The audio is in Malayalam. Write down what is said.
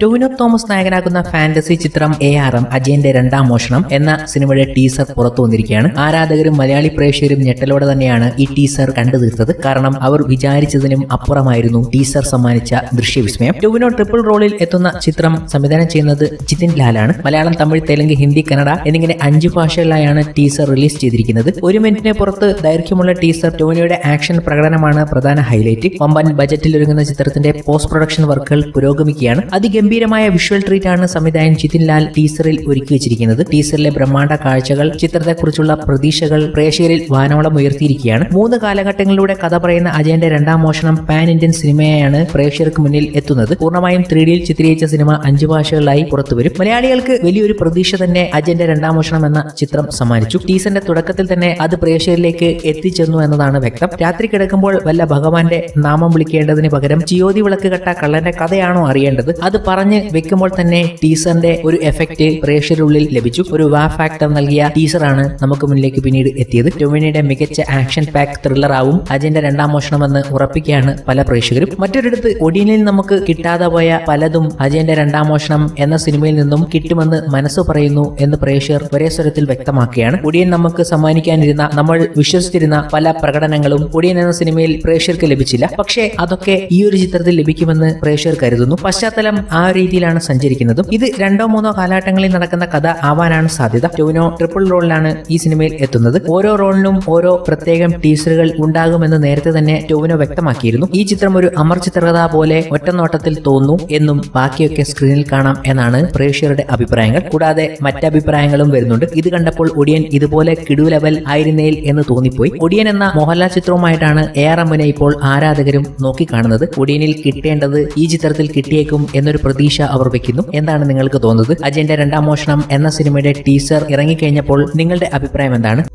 ടോവിനോ തോമസ് നായകനാകുന്ന ഫാന്റസി ചിത്രം എ ആർ എം അജയന്റെ രണ്ടാം മോഷണം എന്ന സിനിമയുടെ ടീസർ പുറത്തു വന്നിരിക്കുകയാണ് ആരാധകരും മലയാളി പ്രേക്ഷകരും ഞെട്ടലോടെ തന്നെയാണ് ഈ ടീസർ കണ്ടു തീർത്തത് കാരണം അവർ വിചാരിച്ചതിനും അപ്പുറമായിരുന്നു ടീസർ സമ്മാനിച്ച ദൃശ്യവിസ്മയം ടോവിനോ ട്രിപ്പിൾ റോളിൽ എത്തുന്ന ചിത്രം സംവിധാനം ചെയ്യുന്നത് ജിതിൻ ലാലാണ് മലയാളം തമിഴ് തെലുങ്ക് ഹിന്ദി കന്നഡ എന്നിങ്ങനെ അഞ്ച് ഭാഷകളിലായാണ് ടീസർ റിലീസ് ചെയ്തിരിക്കുന്നത് ഒരു മിനിറ്റിന് പുറത്ത് ദൈർഘ്യമുള്ള ടീസർ ടോവിനോയുടെ ആക്ഷൻ പ്രകടനമാണ് പ്രധാന ഹൈലൈറ്റ് വമ്പൻ ബജറ്റിൽ ഒരുങ്ങുന്ന ചിത്രത്തിന്റെ പോസ്റ്റ് പ്രൊഡക്ഷൻ വർക്കുകൾ പുരോഗമിക്കുകയാണ് അതിഗംഭീരമായ വിഷ്വൽ ട്രീറ്റ് ആണ് സംവിധായകൻ ജിതിൻ ലാൽ ടീസറിൽ ഒരുക്കി വെച്ചിരിക്കുന്നത് ടീസറിലെ ബ്രഹ്മാണ്ഡ കാഴ്ചകൾ ചിത്രത്തെക്കുറിച്ചുള്ള പ്രതീക്ഷകൾ പ്രേക്ഷകരിൽ വാനോളം ഉയർത്തിയിരിക്കുകയാണ് മൂന്ന് കാലഘട്ടങ്ങളിലൂടെ കഥ പറയുന്ന അജയന്റെ രണ്ടാം മോഷണം പാൻ ഇന്ത്യൻ സിനിമയായാണ് പ്രേക്ഷകർക്ക് മുന്നിൽ എത്തുന്നത് പൂർണ്ണമായും ത്രീ ഡിയിൽ ചിത്രീകരിച്ച സിനിമ അഞ്ചു ഭാഷകളിലായി പുറത്തുവരും മലയാളികൾക്ക് വലിയൊരു പ്രതീക്ഷ തന്നെ അജയന്റെ രണ്ടാം മോഷണം എന്ന ചിത്രം സമ്മാനിച്ചു ടീസറിന്റെ തുടക്കത്തിൽ തന്നെ അത് പ്രേക്ഷകരിലേക്ക് എത്തിച്ചെന്നു എന്നതാണ് വ്യക്തം രാത്രി കിടക്കുമ്പോൾ വല്ല ഭഗവാന്റെ നാമം വിളിക്കേണ്ടതിന് പകരം ചിയോതി വിളക്ക് കെട്ട കള്ളന്റെ കഥയാണോ അറിയേണ്ടത് അത് പറഞ്ഞ് വെക്കുമ്പോൾ തന്നെ ടീസറിന്റെ ഒരു എഫക്റ്റ് പ്രേക്ഷകരുള്ളിൽ ലഭിച്ചു ഒരു വാ ഫാക്ടർ നൽകിയ ടീസറാണ് നമുക്ക് മുന്നിലേക്ക് പിന്നീട് എത്തിയത് ടൊവിനിയുടെ മികച്ച ആക്ഷൻ പാക്ക് ത്രില്ലർ ആവും അജയന്റെ രണ്ടാം മോഷണമെന്ന് ഉറപ്പിക്കുകയാണ് പല പ്രേക്ഷകരും മറ്റൊരിടത്ത് ഒടിയനിൽ നമുക്ക് കിട്ടാതെ പോയ പലതും അജയന്റെ രണ്ടാം മോഷണം എന്ന സിനിമയിൽ നിന്നും കിട്ടുമെന്ന് മനസ്സ് പറയുന്നു എന്ന് പ്രേക്ഷകർ ഒരേ സ്വരത്തിൽ വ്യക്തമാക്കുകയാണ് ഒടിയൻ നമുക്ക് സമ്മാനിക്കാനിരുന്ന നമ്മൾ വിശ്വസിച്ചിരുന്ന പല പ്രകടനങ്ങളും ഒടിയൻ എന്ന സിനിമയിൽ പ്രേക്ഷകർക്ക് ലഭിച്ചില്ല പക്ഷേ അതൊക്കെ ഈ ഒരു ചിത്രത്തിൽ ലഭിക്കുമെന്ന് പ്രേക്ഷകർ കരുതുന്നു പശ്ചാത്തലം ആ രീതിയിലാണ് സഞ്ചരിക്കുന്നതും ഇത് രണ്ടോ മൂന്നോ കാലഘട്ടങ്ങളിൽ നടക്കുന്ന കഥ ആവാനാണ് സാധ്യത ടോവിനോ ട്രിപ്പിൾ റോളിലാണ് ഈ സിനിമയിൽ എത്തുന്നത് ഓരോ റോളിനും ഓരോ പ്രത്യേകം ടീസറുകൾ ഉണ്ടാകുമെന്ന് നേരത്തെ തന്നെ ടോവിനോ വ്യക്തമാക്കിയിരുന്നു ഈ ചിത്രം ഒരു അമർ ചിത്രകഥ പോലെ ഒറ്റനോട്ടത്തിൽ തോന്നുന്നു എന്നും ബാക്കിയൊക്കെ സ്ക്രീനിൽ കാണാം എന്നാണ് പ്രേക്ഷകരുടെ അഭിപ്രായങ്ങൾ കൂടാതെ മറ്റഭിപ്രായങ്ങളും വരുന്നുണ്ട് ഇത് കണ്ടപ്പോൾ ഒടിയൻ ഇതുപോലെ കിടു ലെവൽ ആയിരുന്നേൽ എന്ന് തോന്നിപ്പോയി ഒടിയൻ എന്ന മോഹൻലാൽ ചിത്രവുമായിട്ടാണ് എ ആർ എമ്മിനെ ഇപ്പോൾ ആരാധകരും നോക്കിക്കാണുന്നത് ഒടിയനിൽ കിട്ടേണ്ടത് ഈ ചിത്രത്തിൽ കിട്ടിയേക്കും എന്നൊരു പ്രതീക്ഷ അവർ വെക്കുന്നു എന്താണ് നിങ്ങൾക്ക് തോന്നുന്നത് അജയന്റെ രണ്ടാം മോഷണം എന്ന സിനിമയുടെ ടീസർ ഇറങ്ങിക്കഴിഞ്ഞപ്പോൾ നിങ്ങളുടെ അഭിപ്രായം എന്താണ്